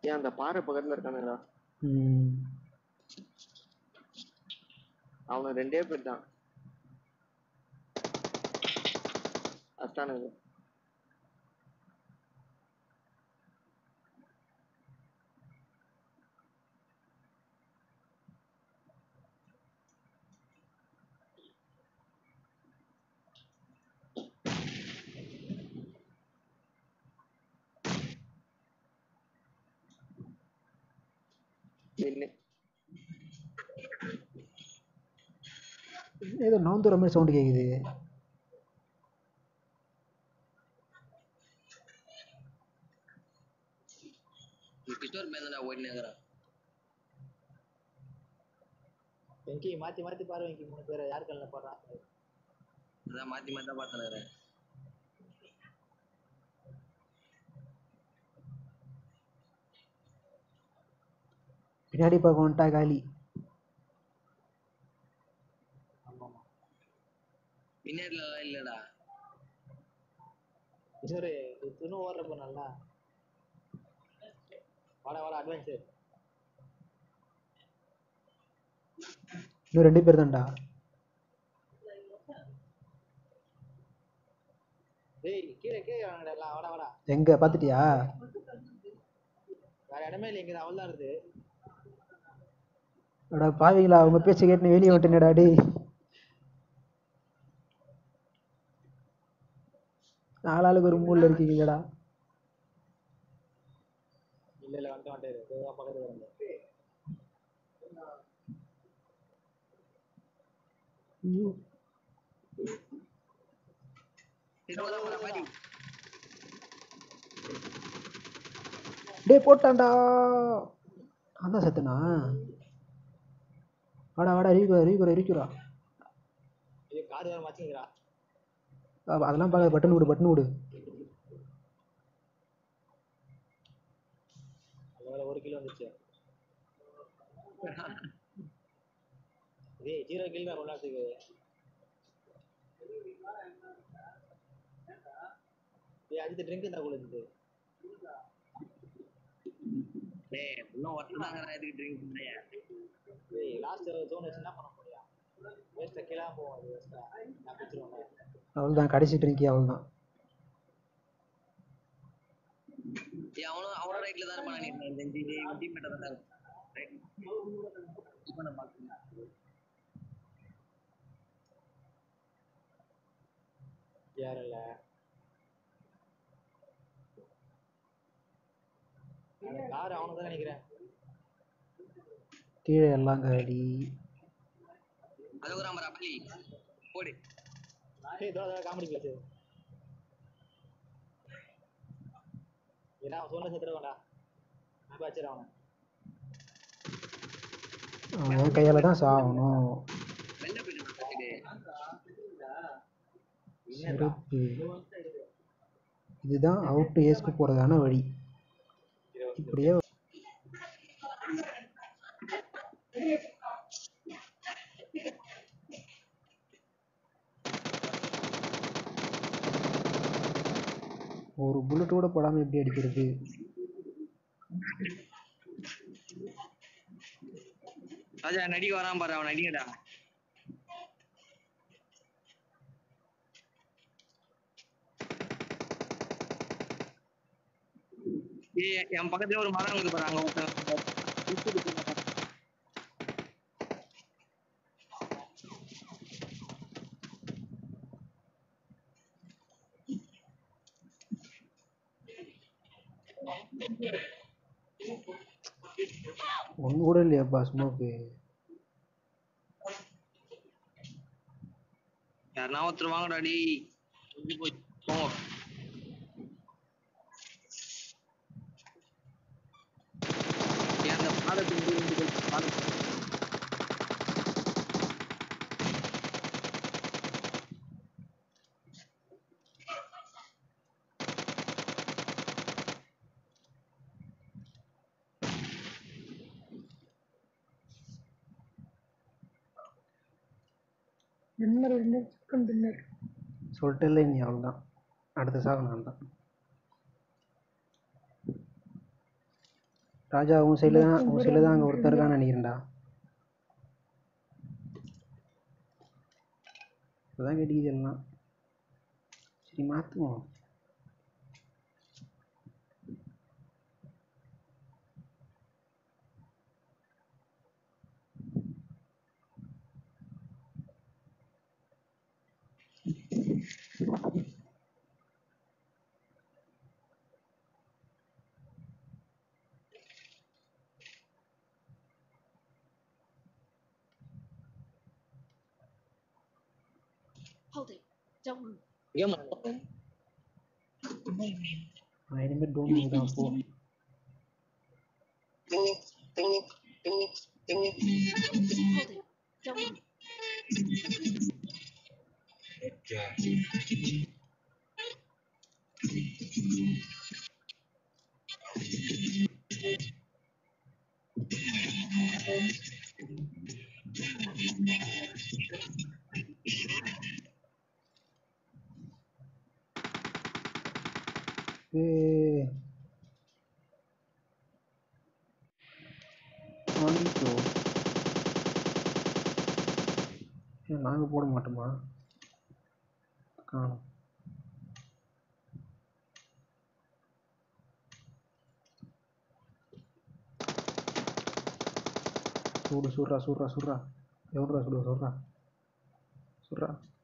ஏன் அந்த பாறை பக்கத்துல இருக்கானுங்களா ம் அவனுக்கு ரெண்டே பேர் தான் அஸ்தானுங்க நின்னு ஏதோ நவுந்துற மாதிரி சவுண்டு கேட்குது கிஷோர் மேந்தனா ஓடினேங்கிறான் வெங்கி மாத்தி மாத்தி பாரு வெங்கி மூணு பேரை யார் கண்ணில் போடுறான் அதான் மாத்தி மாத்தி தான் பார்த்துனுறேன் பின்னாடி பக்கம் வந்துட்டா காலி ஆமா ஆமா பின்னாடில எல்லாம் இல்லடா கிஷோரு துணு ஓடுறப்போ நல்லா வாடா வாடா அட்வான்ஸு இன்னும் ரெண்டு பேர் தான்டா டேய் கீழே கீழே வாங்கடா எல்லாம் வாடா வாடா எங்க பார்த்துட்டியா வேற இடமே இல்லை இங்கே அவள் தான் இருக்கு அடா பாவிங்களா அவங்க பேச்சை கேட்டு வெளியே வந்துட்டேனேடா டேய் நாலாளுக்கு ஒரு மூலைல இருக்கீங்கடா இல்ல இல்ல வந்துட்டு வந்துட்டாரு இதோ பக்கத்துல வந்து பாடி டேய் போட்டான்டா நான் தான் செத்தனா வாடா வாடா ரீகுரா ரீகுரா இருக்கிறா இது கார் வேற மச்சிங்கிறா அதெல்லாம் பார்க்க பட்டன் விடு பட்டன் விடு அதில் ஒரு கிலோ வந்துச்சு டேய் ஜீரோ கிலோ தான் ரொம்ப நேரத்துக்கு டேய் அடுத்த ட்ரிங்க் இருந்தா கூட இருந்தது டேய் இன்னும் ஒருத்தனாங்கடா எதுக்கு ட்ரிங்க் பண்ணையா டேய் லாஸ்ட் ஜோன் வச்சு என்ன பண்ண முடியும் வேஸ்ட்டாக கீழே போவோம் அது வேஸ்ட்டாக நான் பிடிச்சிருவேன் அவ்வளோதான் கடைசி ட்ரிங்கி அவ்வளோதான் ஏய் அவனும் அவனும் ரைட்ல தான் இருப்பான் நினைக்கிறேன் இந்த அஞ்சு டீம் மேட்டர் தான் ரைட் இப்போ நான் பார்க்கணும் யாரும் இல்லை அந்த கார் அவனுக்கு தான் நினைக்கிறேன் கீழே எல்லாம் காலி அது ஒரு அமரா பள்ளி போடு ஏய் இதோ காமெடி பிளேஸ் ஏன்னா அவன் சொன்ன செத்துட வேண்டாம் நான் வச்சிட அவனை அவன் என் கையால் தான் சாகணும் வெளில போயிட்டு சைடு சிறப்பு இதுதான் அவுட் ஏஸ்க்கு போகிறதான வழி இப்படியே ஒரு புல்லட் கூட போடாமல் எப்படி அடிக்கிறது ராஜா நடிக்க வரான் பாரு அவன் நடிங்கடா ஏய் என் பக்கத்துல ஒரு மரம் இருக்குது பாரு அங்க ஒருத்தன் ஒன்று கூட இல்லையாப்பா ஸ்மோக்கு யாருன்னா ஒருத்தர் வாங்கடா டேய் முடிஞ்சு போச்சு போங்க ஏன் அந்த பாலத்துக்கு போய் ரெண்டு பேர் பாலம் சொல்லிட்டு இல்லை நீ அவ்வளோதான் அடுத்த சாக நான் தான் ராஜா உன் சைடில் தான் உன் சைடில் தான் அங்கே ஒருத்தர் இருக்கான்னு நினைக்கிறேன்டா இப்போதான் கேட்டுக்குது எல்லாம் சரி மாற்றுவோம் Hold it. Don't move. Game நான் இனிமேல் டோன் தான் போ Hold it. Don't move. ஏய் வாங்கிக்கோ ஏன் நாங்கள் போட மாட்டோமா காணும் சூடு சுடுறா சுடுறா சுடுறா எவ்வளோடா சுடுவா சுடுறா சுடுறா